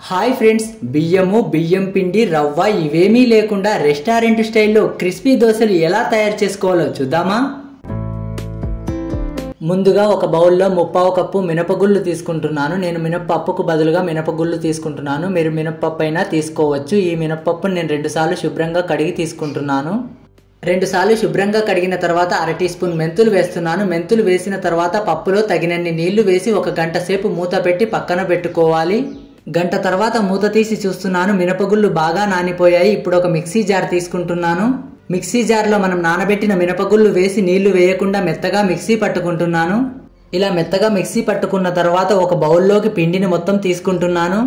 hi friends బియ్యము బియ్యం పిండి రవ్వ ఇవేమీ లేకుండా రెస్టారెంట్ స్టైల్లో క్రిస్పీ దోశలు ఎలా తయారు చేసుకోవాలో చూద్దామా ముందుగా ఒక బౌల్లో ముప్పావు కప్పు మినపగుళ్ళు తీసుకుంటున్నాను నేను మినపప్పుకు బదులుగా మినపగుళ్ళు తీసుకుంటున్నాను మీరు మినపప్పు అయినా తీసుకోవచ్చు ఈ మినపప్పును నేను రెండుసార్లు శుభ్రంగా కడిగి తీసుకుంటున్నాను రెండుసార్లు శుభ్రంగా కడిగిన తర్వాత అర టీ స్పూన్ మెంతులు వేస్తున్నాను మెంతులు వేసిన తర్వాత పప్పులో తగినన్ని నీళ్లు వేసి ఒక గంట సేపు మూత పెట్టి పక్కన పెట్టుకోవాలి గంట తర్వాత మూత తీసి చూస్తున్నాను మినపగుళ్ళు బాగా నానిపోయాయి ఇప్పుడు ఒక మిక్సీ జార్ తీసుకుంటున్నాను మిక్సీ జార్లో మనం నానబెట్టిన మినపగుళ్ళు వేసి నీళ్లు వేయకుండా మెత్తగా మిక్సీ పట్టుకుంటున్నాను ఇలా మెత్తగా మిక్సీ పట్టుకున్న తర్వాత ఒక బౌల్లోకి పిండిని మొత్తం తీసుకుంటున్నాను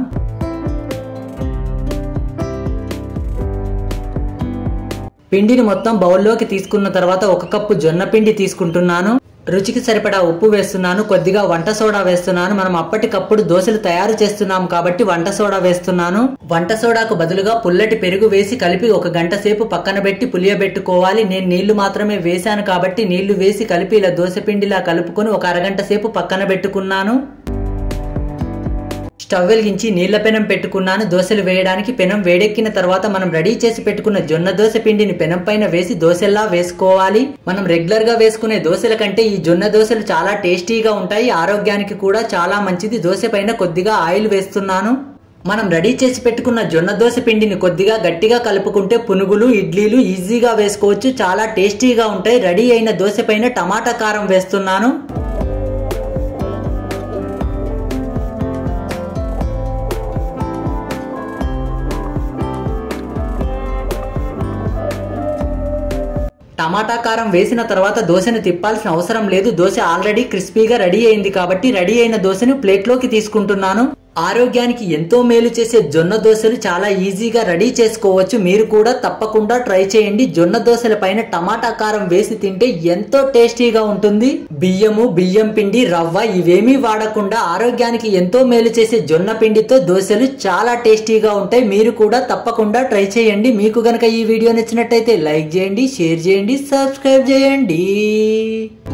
పిండిని మొత్తం బౌల్లోకి తీసుకున్న తర్వాత ఒక కప్పు జొన్న పిండి తీసుకుంటున్నాను రుచికి సరిపడా ఉప్పు వేస్తున్నాను కొద్దిగా వంట సోడా వేస్తున్నాను మనం అప్పటికప్పుడు దోశలు తయారు చేస్తున్నాం కాబట్టి వంట సోడా వేస్తున్నాను వంట సోడాకు బదులుగా పుల్లటి పెరుగు వేసి కలిపి ఒక గంట సేపు పక్కన పెట్టి పులియబెట్టుకోవాలి నేను నీళ్లు మాత్రమే వేశాను కాబట్టి నీళ్లు వేసి కలిపి ఇలా దోశ పిండిలా కలుపుకొని ఒక అరగంట సేపు పక్కన పెట్టుకున్నాను స్టవ్ వెలిగించి నీళ్ల పెనం పెట్టుకున్నాను దోశలు వేయడానికి పెనం వేడెక్కిన తర్వాత మనం రెడీ చేసి పెట్టుకున్న జొన్న దోశ పిండిని పెనం పైన వేసి దోశల్లా వేసుకోవాలి మనం రెగ్యులర్ గా వేసుకునే దోశల కంటే ఈ జొన్న దోశలు చాలా టేస్టీగా ఉంటాయి ఆరోగ్యానికి కూడా చాలా మంచిది దోశ పైన కొద్దిగా ఆయిల్ వేస్తున్నాను మనం రెడీ చేసి పెట్టుకున్న జొన్న దోశ పిండిని కొద్దిగా గట్టిగా కలుపుకుంటే పునుగులు ఇడ్లీలు ఈజీగా వేసుకోవచ్చు చాలా టేస్టీగా ఉంటాయి రెడీ అయిన దోశ పైన టమాటా కారం వేస్తున్నాను టమాటా కారం వేసిన తర్వాత దోశను తిప్పాల్సిన అవసరం లేదు దోశ ఆల్రెడీ క్రిస్పీగా రెడీ అయింది కాబట్టి రెడీ అయిన దోశను ప్లేట్లోకి తీసుకుంటున్నాను ఆరోగ్యానికి ఎంతో మేలు చేసే జొన్న దోశలు చాలా ఈజీగా రెడీ చేసుకోవచ్చు మీరు కూడా తప్పకుండా ట్రై చేయండి జొన్న దోశల పైన టమాటా కారం వేసి తింటే ఎంతో టేస్టీగా ఉంటుంది బియ్యము బియ్యం పిండి రవ్వ ఇవేమీ వాడకుండా ఆరోగ్యానికి ఎంతో మేలు చేసే జొన్న పిండితో దోశలు చాలా టేస్టీగా ఉంటాయి మీరు కూడా తప్పకుండా ట్రై చేయండి మీకు గనక ఈ వీడియో నచ్చినట్టయితే లైక్ చేయండి షేర్ చేయండి సబ్స్క్రైబ్ చేయండి